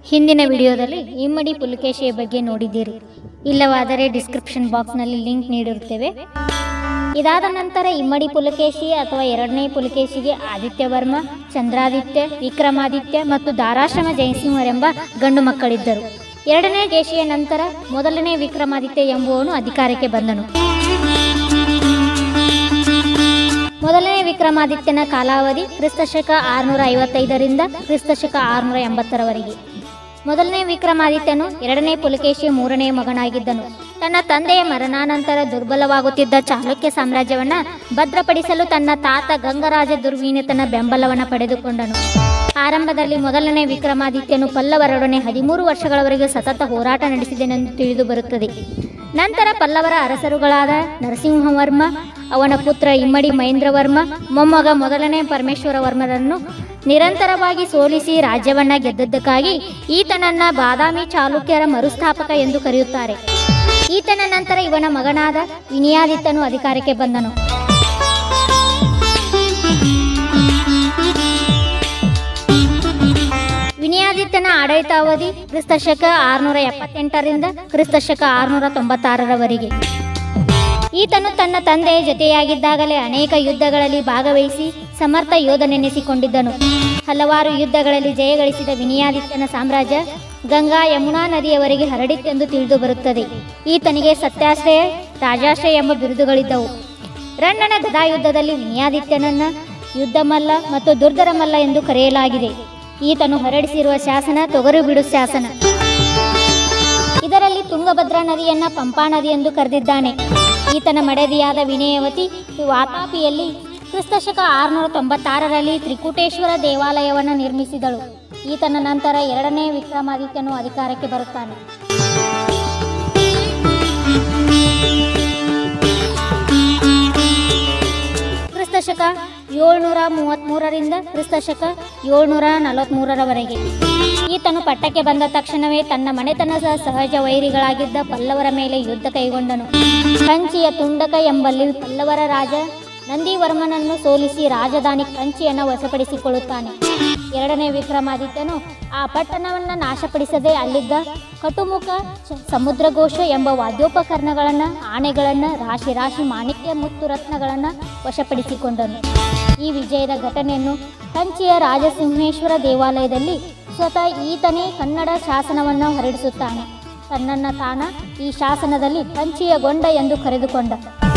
ಹಿಂದಿನ ವಿಡಿಯೋದಲ್ಲಿ ಇಮ್ಮಡಿ ಪುಲಕೇಶಿಯ ಬಗ್ಗೆ ನೋಡಿದ್ದೀರಿ ಇಲ್ಲವಾದರೆ ಡಿಸ್ಕ್ರಿಪ್ಷನ್ ಬಾಕ್ಸ್ನಲ್ಲಿ ಲಿಂಕ್ ನೀಡಿರುತ್ತೇವೆ ಇದಾದ ನಂತರ ಇಮ್ಮಡಿ ಪುಲಕೇಶಿ ಅಥವಾ ಎರಡನೇ ಪುಲಕೇಶಿಗೆ ಆದಿತ್ಯ ವರ್ಮ ಚಂದ್ರಾದಿತ್ಯ ವಿಕ್ರಮಾದಿತ್ಯ ಮತ್ತು ದಾರಾಶ್ರಮ ಜಯಸಿಂಹರೆಂಬ ಗಂಡು ಮಕ್ಕಳಿದ್ದರು ಎರಡನೇ ಕೇಶಿಯ ನಂತರ ಮೊದಲನೇ ವಿಕ್ರಮಾದಿತ್ಯ ಎಂಬುವನು ಅಧಿಕಾರಕ್ಕೆ ಬಂದನು ಮೊದಲನೇ ವಿಕ್ರಮಾದಿತ್ಯನ ಕಾಲಾವಧಿ ಕ್ರಿಸ್ತಶಕ ಆರುನೂರ ಐವತ್ತೈದರಿಂದ ಕ್ರಿಸ್ತಶಕ ಆರುನೂರ ಎಂಬತ್ತರವರೆಗೆ ಮೊದಲನೇ ವಿಕ್ರಮಾದಿತ್ಯನು ಎರಡನೇ ಪುಲಕೇಶಿಯ ಮೂರನೇ ಮಗನಾಗಿದ್ದನು ತನ್ನ ತಂದೆಯ ಮರಣಾನಂತರ ದುರ್ಬಲವಾಗುತ್ತಿದ್ದ ಚಾಲುಕ್ಯ ಸಾಮ್ರಾಜ್ಯವನ್ನ ಭದ್ರಪಡಿಸಲು ತನ್ನ ತಾತ ಗಂಗರಾಜ ದುರ್ವಿನೀತನ ಬೆಂಬಲವನ್ನು ಪಡೆದುಕೊಂಡನು ಆರಂಭದಲ್ಲಿ ಮೊದಲನೇ ವಿಕ್ರಮಾದಿತ್ಯನು ಪಲ್ಲವರೊಡನೆ ಹದಿಮೂರು ವರ್ಷಗಳವರೆಗೆ ಸತತ ಹೋರಾಟ ನಡೆಸಿದನೆಂದು ತಿಳಿದು ಬರುತ್ತದೆ ನಂತರ ಪಲ್ಲವರ ಅರಸರುಗಳಾದ ನರಸಿಂಹವರ್ಮ ಅವನ ಪುತ್ರ ಇಮ್ಮಡಿ ಮಹೇಂದ್ರವರ್ಮ ಮೊಮ್ಮಗ ಮೊದಲನೇ ಪರಮೇಶ್ವರ ವರ್ಮರನ್ನು ನಿರಂತರವಾಗಿ ಸೋಲಿಸಿ ರಾಜ್ಯವನ್ನ ಗೆದ್ದದ್ದಕ್ಕಾಗಿ ಈತನನ್ನ ಬಾದಾಮಿ ಚಾಲುಕ್ಯರ ಮರುಸ್ಥಾಪಕ ಎಂದು ಕರೆಯುತ್ತಾರೆ ಈತನ ನಂತರ ಇವನ ಮಗನಾದ ವಿನಿಯಾದಿತ್ಯನು ಅಧಿಕಾರಕ್ಕೆ ಬಂದನು ವಿನಿಯಾದಿತ್ಯನ ಆಡಳಿತಾವಧಿ ಕ್ರಿಸ್ತಶಕ ಆರುನೂರ ಎಪ್ಪತ್ತೆಂಟರಿಂದ ಕ್ರಿಸ್ತಶಕ ಆರುನೂರ ತೊಂಬತ್ತಾರರವರೆಗೆ ಈತನು ತನ್ನ ತಂದೆಯ ಜೊತೆಯಾಗಿದ್ದಾಗಲೇ ಅನೇಕ ಯುದ್ಧಗಳಲ್ಲಿ ಭಾಗವಹಿಸಿ ಸಮರ್ಥ ಯೋಧನೆನಿಸಿಕೊಂಡಿದ್ದನು ಹಲವಾರು ಯುದ್ಧಗಳಲ್ಲಿ ಜಯಗಳಿಸಿದ ವಿನಿಯಾದಿತ್ಯನ ಸಾಮ್ರಾಜ್ಯ ಗಂಗಾ ಯಮುನಾ ನದಿಯವರೆಗೆ ಹರಡಿತ್ತೆಂದು ತಿಳಿದು ಬರುತ್ತದೆ ಈತನಿಗೆ ಸತ್ಯಾಶ್ರಯ ರಾಜಾಶ್ರಯ ಎಂಬ ಬಿರುದುಗಳಿದ್ದವು ರಣ್ಣನ ಗದಾಯುದ್ಧದಲ್ಲಿ ವಿನಿಯಾದಿತ್ಯನನ್ನ ಯುದ್ಧಮಲ್ಲ ಮತ್ತು ದುರ್ಧರಮಲ್ಲ ಎಂದು ಕರೆಯಲಾಗಿದೆ ಈತನು ಹೊರಡಿಸಿರುವ ಶಾಸನ ತೊಗರು ಬಿಡು ಶಾಸನ ಇದರಲ್ಲಿ ತುಂಗಭದ್ರಾ ನದಿಯನ್ನ ಪಂಪಾ ನದಿ ಎಂದು ಕರೆದಿದ್ದಾನೆ ಈತನ ಮಡದಿಯಾದ ವಿನಯವತಿ ವಾತಾಪಿಯಲ್ಲಿ ಕ್ರಿಸ್ತಶಕ ಆರುನೂರ ತೊಂಬತ್ತಾರರಲ್ಲಿ ತ್ರಿಕೂಟೇಶ್ವರ ದೇವಾಲಯವನ್ನು ನಿರ್ಮಿಸಿದಳು ಈತನ ನಂತರ ಎರಡನೇ ವಿಕ್ರಮಾದಿತ್ಯನು ಅಧಿಕಾರಕ್ಕೆ ಬರುತ್ತಾನೆ ಕ್ರಿಸ್ತಶಕ ಏಳ್ನೂರ ಮೂವತ್ತ್ಮೂರರಿಂದ ಕ್ರಿಸ್ತಶಕ ಏಳ್ನೂರ ನಲವತ್ತ್ಮೂರರವರೆಗೆ ಈತನು ಪಟ್ಟಕ್ಕೆ ಬಂದ ತಕ್ಷಣವೇ ತನ್ನ ಮನೆತನದ ಸಹಜ ವೈರಿಗಳಾಗಿದ್ದ ಪಲ್ಲವರ ಮೇಲೆ ಯುದ್ಧ ಕೈಗೊಂಡನು ಕಂಚಿಯ ತುಂಡಕ ಎಂಬಲ್ಲಿ ಪಲ್ಲವರ ರಾಜ ನಂದಿವರ್ಮನನ್ನು ಸೋಲಿಸಿ ರಾಜಧಾನಿ ಕಂಚಿಯನ್ನು ವಶಪಡಿಸಿಕೊಳ್ಳುತ್ತಾನೆ ಎರಡನೇ ವಿಕ್ರಮಾದಿತ್ಯನು ಆ ಪಟ್ಟಣವನ್ನು ನಾಶಪಡಿಸದೆ ಅಲ್ಲಿದ್ದ ಕಟುಮುಖ ಚ- ಸಮುದ್ರಘೋಷ ಎಂಬ ವಾದ್ಯೋಪಕರಣಗಳನ್ನು ಆನೆಗಳನ್ನು ರಾಶಿ ರಾಶಿ ಮಾಣಿಕ್ಯ ಮುತ್ತು ರತ್ನಗಳನ್ನು ವಶಪಡಿಸಿಕೊಂಡನು ಈ ವಿಜಯದ ಘಟನೆಯನ್ನು ಕಂಚಿಯ ರಾಜಸಿಂಹೇಶ್ವರ ದೇವಾಲಯದಲ್ಲಿ ಸ್ವತಃ ಈತನೇ ಕನ್ನಡ ಶಾಸನವನ್ನು ಹೊರಡಿಸುತ್ತಾನೆ ತನ್ನನ್ನು ತಾನ ಈ ಶಾಸನದಲ್ಲಿ ಕಂಚಿಯ ಗೊಂಡ ಎಂದು ಕರೆದುಕೊಂಡ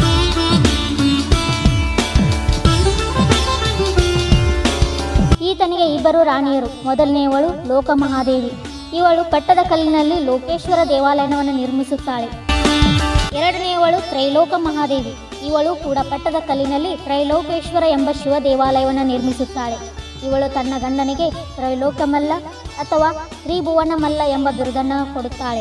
ಈತನಿಗೆ ಇಬ್ಬರು ರಾಣಿಯರು ಮೊದಲನೆಯವಳು ಲೋಕಮಹಾದೇವಿ ಇವಳು ಪಟ್ಟದ ಕಲ್ಲಿನಲ್ಲಿ ಲೋಕೇಶ್ವರ ದೇವಾಲಯವನ್ನು ನಿರ್ಮಿಸುತ್ತಾಳೆ ಎರಡನೆಯವಳು ತ್ರೈಲೋಕ ಮಹಾದೇವಿ ಇವಳು ಕೂಡ ಪಟ್ಟದ ಕಲ್ಲಿನಲ್ಲಿ ತ್ರೈಲೋಕೇಶ್ವರ ಎಂಬ ಶಿವ ದೇವಾಲಯವನ್ನು ನಿರ್ಮಿಸುತ್ತಾಳೆ ಇವಳು ತನ್ನ ಗಂಡನಿಗೆ ತ್ರೈಲೋಕಮಲ್ಲ ಅಥವಾ ತ್ರಿಭುವನಮಲ್ಲ ಎಂಬ ಬಿರುದನ್ನು ಕೊಡುತ್ತಾಳೆ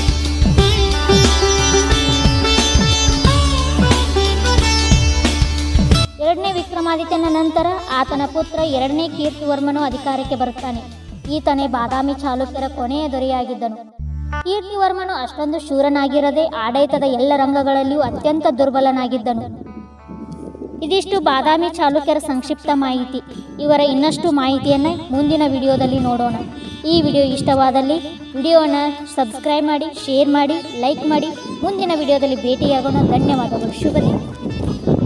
ಎರಡನೇ ವಿಕ್ರಮಾದಿತ್ಯನ ನಂತರ ಆತನ ಪುತ್ರ ಎರಡನೇ ಕೀರ್ತಿವರ್ಮನು ಅಧಿಕಾರಕ್ಕೆ ಬರುತ್ತಾನೆ ಈತನೇ ಬಾದಾಮಿ ಚಾಲುಕ್ಯರ ಕೊನೆಯ ದೊರೆಯಾಗಿದ್ದನು ಕೀರ್ತಿವರ್ಮನು ಅಷ್ಟೊಂದು ಶೂರನಾಗಿರದೆ ಆಡಳಿತದ ಎಲ್ಲ ರಂಗಗಳಲ್ಲಿಯೂ ಅತ್ಯಂತ ದುರ್ಬಲನಾಗಿದ್ದನು ಇದಿಷ್ಟು ಬಾದಾಮಿ ಚಾಲುಕ್ಯರ ಸಂಕ್ಷಿಪ್ತ ಮಾಹಿತಿ ಇವರ ಇನ್ನಷ್ಟು ಮಾಹಿತಿಯನ್ನು ಮುಂದಿನ ವಿಡಿಯೋದಲ್ಲಿ ನೋಡೋಣ ಈ ವಿಡಿಯೋ ಇಷ್ಟವಾದಲ್ಲಿ ವಿಡಿಯೋನ ಸಬ್ಸ್ಕ್ರೈಬ್ ಮಾಡಿ ಶೇರ್ ಮಾಡಿ ಲೈಕ್ ಮಾಡಿ ಮುಂದಿನ ವಿಡಿಯೋದಲ್ಲಿ ಭೇಟಿಯಾಗೋಣ ಧನ್ಯವಾದಗಳು ಶುಭ ದಿನ